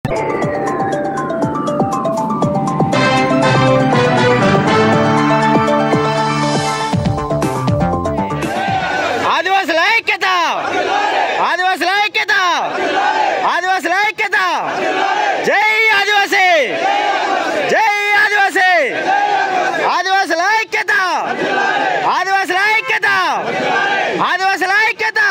ఆదివాసుల ఐక్యత ఆదివాసుల ఐక్యత ఆదివాసుల ఐక్యత జై ఆదివాసి జై ఆదివాసి ఆదివాసుల ఐక్యత ఆదివాసుల ఐక్యత ఆదివాసుల ఐక్యత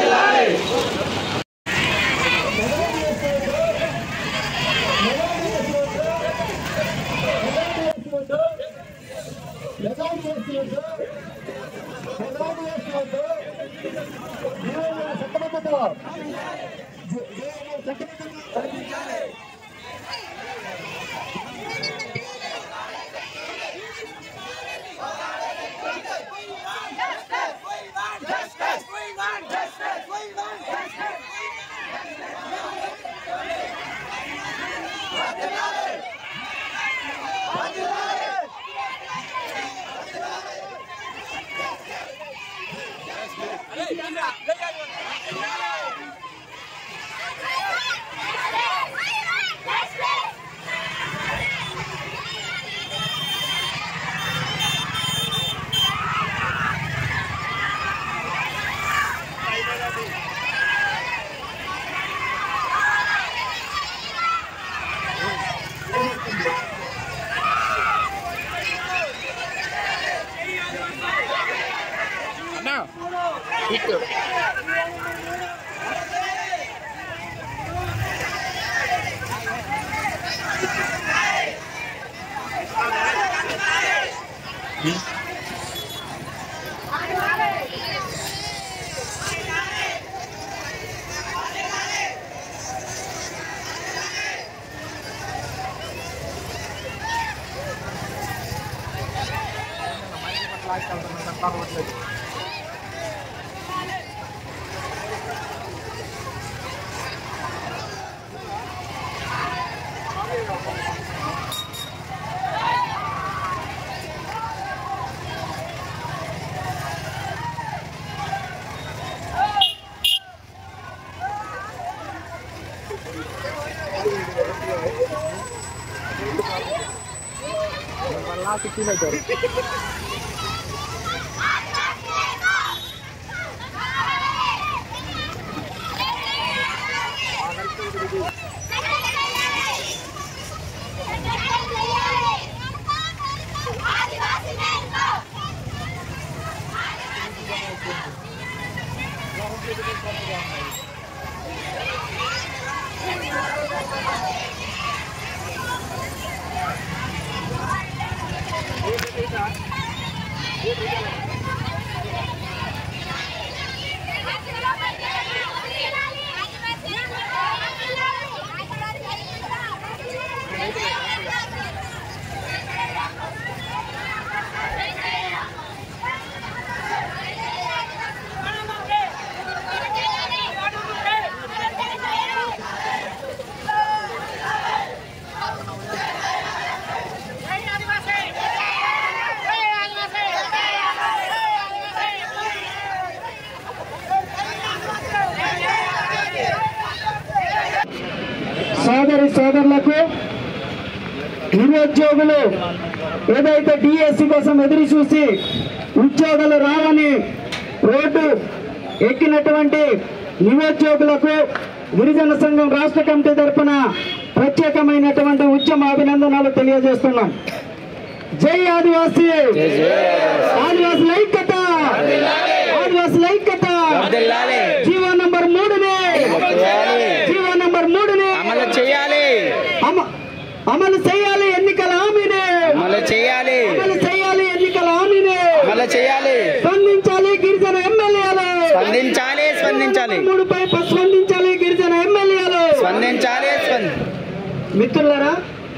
సోదరి సోదరులకు నిరుద్యోగులు ఏదైతే డిఎస్సి కోసం ఎదురు చూసి ఉద్యోగాలు రావని రోడ్డు ఎక్కినటువంటి నిరుద్యోగులకు గిరిజన సంఘం రాష్ట్ర కమిటీ తరఫున ప్రత్యేకమైనటువంటి ఉద్యమ అభినందనలు తెలియజేస్తున్నాం జై ఆదివాసి ఆదివాసుల ఐక్యత ఆదివాసుల ఐక్యత వర్ధిల్లాలి. జీవో నంబర్ మూడుని చేయాలి. జీవో నంబర్ మూడుని అమలు చేయాలి అమ- అమలు చేయాలి ఎన్నికల హామీని అమలు చేయాలి అమలు చేయాలి ఎన్నికల హామీని అమలు చేయాలి స్పందించాలి గిరిజన ఎమ్మెల్యేలు స్పందించాలి స్పందించాలి మూడుపై స్పందించాలి గిరిజన ఎమ్మెల్యేలు స్పందించాలి స్పంది మిత్రులారా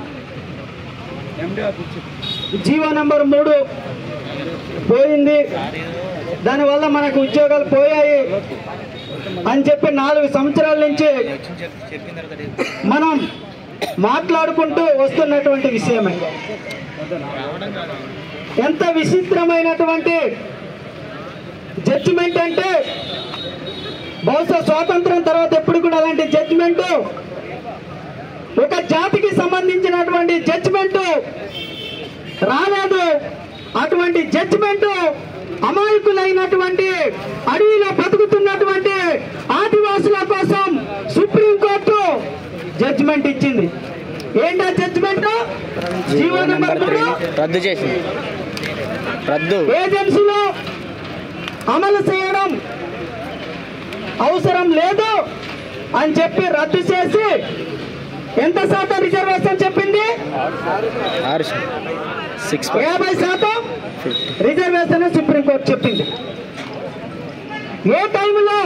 జీవో నంబర్ మూడు పోయింది దానివల్ల మనకు ఉద్యోగాలు పోయాయి అని చెప్పి నాలుగు సంవత్సరాల నుంచి మనం మాట్లాడుకుంటూ వస్తున్నటువంటి విషయమే ఎంత విచిత్రమైనటువంటి జడ్జిమెంట్ అంటే బహుశా స్వాతంత్రం తర్వాత ఎప్పుడు కూడా అలాంటి జడ్జిమెంట్ ఒక జాతికి సంబంధించినటువంటి జడ్జిమెంట్ రాలేదు అటువంటి జడ్జిమెంట్ అమాయకులైనటువంటి అడవిలో బతుకుతున్నటువంటి ఆదివాసుల కోసం సుప్రీంకోర్టు జడ్జిమెంట్ ఇచ్చింది ఏంటా జడ్జిమెంట్ జీవో నెంబర్ మూడు రద్దు చేసింది రద్దు ఏజెన్సీలో అమలు చేయడం అవసరం లేదు అని చెప్పి రద్దు చేసి ఎంత శాతం రిజర్వేషన్ చెప్పింది ఆరు సిక్స్ యాభై శాతం రిజర్వేషన్ సుప్రీంకోర్టు చెప్పింది ఏ టైంలో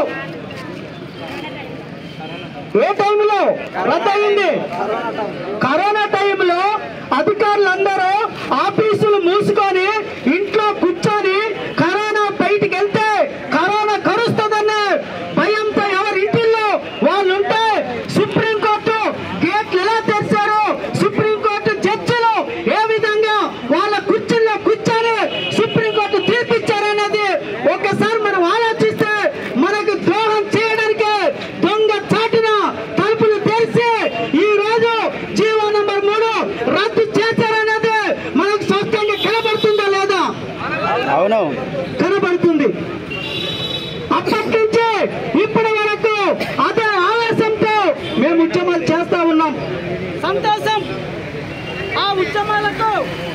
ఏ టైంలో రద్దయింది కరోనా టైంలో అధికారులందరూ ఆఫీసులు మూసుకొని ఇంట్లో కూర్చొని కరోనా బయటికి వెళ్తే కరోనా కరుస్తుందన్న భయంతో ఎవరి ఇంటిల్లో వాళ్ళు ఉంటే సుప్రీంకోర్టు గేట్లు ఎలా తెరిచారు సుప్రీంకోర్టు జడ్జిలు ఏ విధంగా వాళ్ళ కుర్చీల్లో కూర్చొని సుప్రీంకోర్టు తీర్పిచ్చారనేది ఒకసారి మనం ఆలోచిస్తే మనకు ద్రోహం చేయడానికి దొంగ చాటిన తలుపులు తెరిచి ఈ రోజు జీవో నంబర్ మూడు రద్దు చేశారనేది మనకు స్పష్టంగా కనబడుతుందా లేదా అవును కనబడుతుంది అప్పటి నుంచి ఇప్పటి వరకు అదే ఆవేశంతో మేము ఉద్యమాలు చేస్తా ఉన్నాం సంతోషం ఆ ఉద్యమాలకు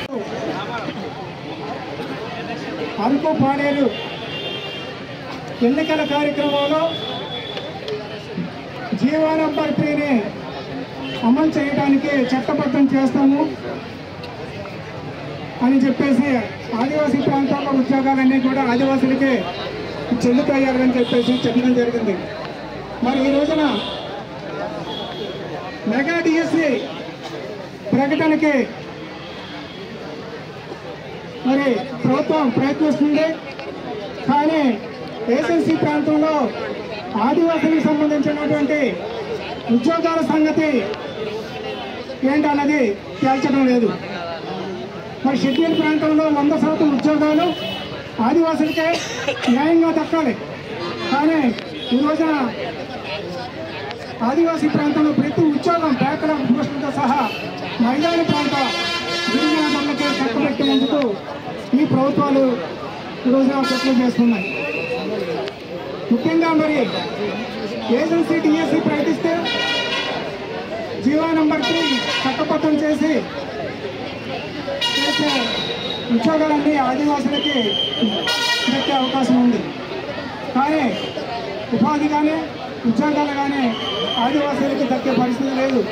అరకు పాడేరు ఎన్నికల కార్యక్రమంలో జీవో నంబర్ త్రీని అమలు చేయడానికి చట్టబద్ధం చేస్తాము అని చెప్పేసి ఆదివాసీ ప్రాంతాల్లో ఉద్యోగాలన్నీ కూడా ఆదివాసులకే చెల్లుతాయాలని చెప్పేసి చెప్పడం జరిగింది మరి ఈ రోజున మెగా డిఎస్సి ప్రకటనకి మరి ప్రభుత్వం ప్రయత్నిస్తుంది కానీ ఏజెన్సీ ప్రాంతంలో ఆదివాసులకు సంబంధించినటువంటి ఉద్యోగాల సంగతి ఏంటన్నది తేల్చడం లేదు మరి షెడ్యూల్ ప్రాంతంలో వంద శాతం ఉద్యోగాలు ఆదివాసులకే న్యాయంగా దక్కాలి కానీ ఈ రోజున ఆదివాసీ ప్రాంతంలో ప్రతి ఉద్యోగం బ్యాక్లాగ్ పోస్టులతో సహా మైదాన ప్రాంత గిరిజనులకే చక్కబెట్టేందుకు ఈ ప్రభుత్వాలు ఈ రోజున చర్చలు చేస్తున్నాయి ముఖ్యంగా మరి ఏజెన్సీ డిఎస్సి ప్రకటిస్తే జీవో నంబర్ త్రీ చట్టబద్ధం చేసి చేసే ఉద్యోగాలన్నీ ఆదివాసులకి దక్కే అవకాశం ఉంది కానీ ఉపాధి కానీ ఉద్యోగాలు కానీ ఆదివాసీలకు దక్కే పరిస్థితి లేదు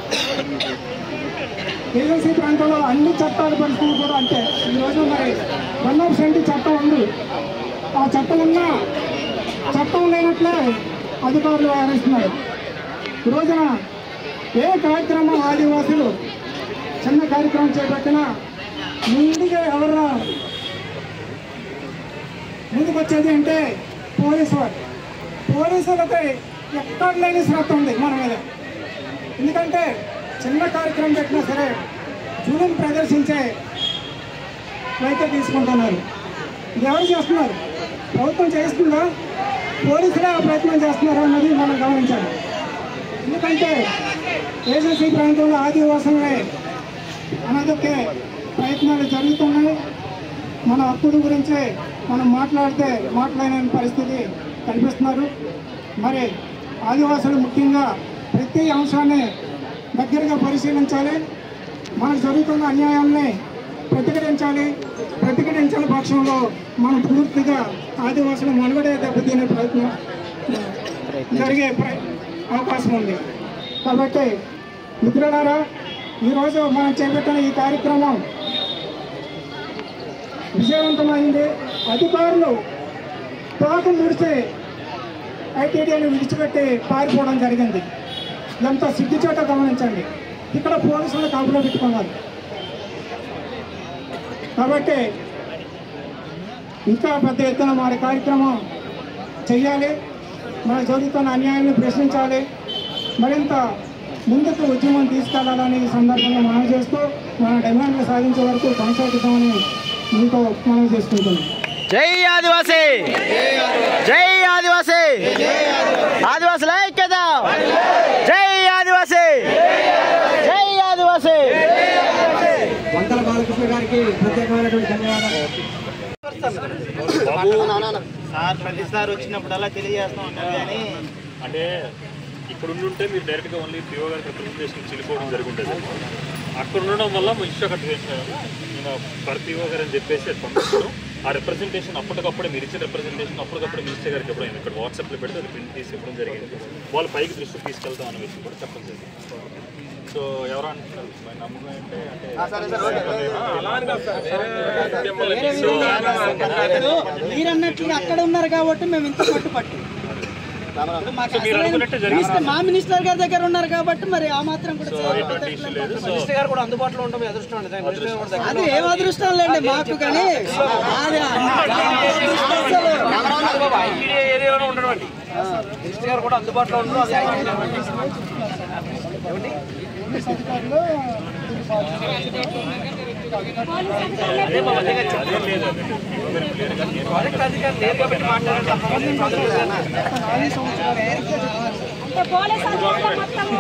ఏజెన్సీ ప్రాంతంలో అన్ని చట్టాల పరిస్థితులు కూడా అంతే ఈరోజు మరి వన్ ఆఫ్ సెంటీ చట్టం ఉంది ఆ చట్టం ఉన్నా చట్టం లేనట్లే అధికారులు వ్యవహరిస్తున్నారు ఈ రోజున ఏ కార్యక్రమం ఆదివాసులు చిన్న కార్యక్రమం చేపట్టినా ముందుగా ఎవరు ముందుకు వచ్చేది అంటే పోలీసు వారు పోలీసులపై ఎక్కడ లేని శ్రద్ధ ఉంది మన మీద ఎందుకంటే చిన్న కార్యక్రమం పెట్టినా సరే జూలం ప్రదర్శించే వైఖరి తీసుకుంటున్నారు ఇది ఎవరు చేస్తున్నారు ప్రభుత్వం చేస్తుందా పోలీసులే ఆ ప్రయత్నం చేస్తున్నారు అన్నది మనం గమనించాలి ఎందుకంటే ఏజెన్సీ ప్రాంతంలో ఆదివాసులనే అనదొక్కే ప్రయత్నాలు జరుగుతున్నాయి మన హక్కుల గురించి మనం మాట్లాడితే మాట్లాడలేని పరిస్థితి కనిపిస్తున్నారు మరి ఆదివాసులు ముఖ్యంగా ప్రతి అంశాన్ని దగ్గరగా పరిశీలించాలి మనకు జరుగుతున్న అన్యాయాన్ని ప్రతిఘటించాలి ప్రతిఘటించిన పక్షంలో మనం పూర్తిగా ఆదివాసులు మనుగడే దెబ్బతినే ప్రయత్నం జరిగే ప్ర- అవకాశం ఉంది కాబట్టి మిత్రులారా ఈరోజు మనం చేపట్టిన ఈ కార్యక్రమం విజయవంతమైంది అధికారులు తోక ముడిచి ఐటీడీని విడిచిపెట్టి పారిపోవడం జరిగింది ఎంత సిగ్గుచేట గమనించండి ఇక్కడ పోలీసులు కాపులో పెట్టుకున్నారు కాబట్టి ఇంకా పెద్ద ఎత్తున వారి కార్యక్రమం చేయాలి మన జరుగుతున్న అన్యాయాన్ని ప్రశ్నించాలి మరింత ముందుకు ఉద్యమం తీసుకెళ్లాలని ఈ సందర్భంగా మనం చేస్తూ మన డిమాండ్లు సాధించే వరకు కొనసాగుతామని మీతో మనం చేసుకుంటున్నాం జై ఆదివాసీ జై ఆదివాసీ ఆదివాసుల ఐక్యత జై ఆదివాసీ అందరికీ ప్రత్యేకమైనటువంటి ధన్యవాదాలు సార్ ప్రతిసారి వచ్చినప్పుడల్లా తెలియజేస్తూ ఉంటారు కానీ అంటే ఇక్కడ ఉండుంటే మీరు డైరెక్ట్గా ఓన్లీ పిఓ గారి రిప్రజెంటేషన్ చెల్లిపోవడం జరుగుంటుంది అక్కడ ఉండడం వల్ల మా ఇష్యూ అక్కడ నేను పర్ పిఓ గారు అని చెప్పేసి అది పంపిస్తాను ఆ రిప్రజెంటేషన్ అప్పటికప్పుడే మీరు ఇచ్చిన రిప్రజెంటేషన్ అప్పటికప్పుడే మినిస్టర్ గారికి చెప్పడం ఇక్కడ వాట్సాప్లో పెడితే అది ప్రింట్ తీసి ఇవ్వడం జరిగింది వాళ్ళు పైకి దృష్టికి తీసుకెళ్తాం అనే విషయం కూడా చెప్పడం జరిగింది సో ఎవరు అంటున్నారు మరి నమ్మకం అంటే అంటే మీరన్నట్లు అక్కడ ఉన్నారు కాబట్టి మేము ఇంత పట్టుపట్టు మాకు మీరు అసలైన అనుకున్నట్టే జరిగింది. మినిస్టర్- మా మినిస్టర్ గారి దగ్గర ఉన్నారు కాబట్టి మరి ఆ మాత్రం కూడా సో చేయాలి. ఎటువంటి ఇష్యూ లేదు సో అది ఏం అదృష్టం లేండి మాకు కానీ అది అసలు అదేం లేదు అదే పిఓ గారు క్లియర్గా నేను అంటే పోలీస్ అధికారులు మొత్తము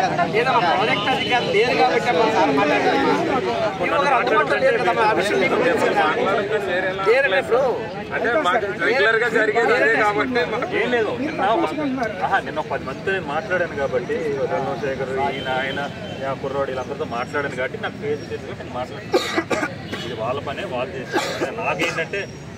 అంటే మాకు రెగ్యులర్ గా జరిగేది అదే కాబట్టి ఏం లేదు నిన్న ఒక- ఆహా, నిన్న ఒక పది మందితో నేను మాట్లాడాను కాబట్టి వదలరావు శేఖర్ ఈయన ఆయన ఆ కుర్రాడు వీళ్ళందరితో మాట్లాడాను కాబట్టి నాకు ఫేస్ చేసి నేను మాట్లాడుతున్నాను ఇది వాళ్ళ పనే వాళ్ళు చేశారు నాకేంటంటే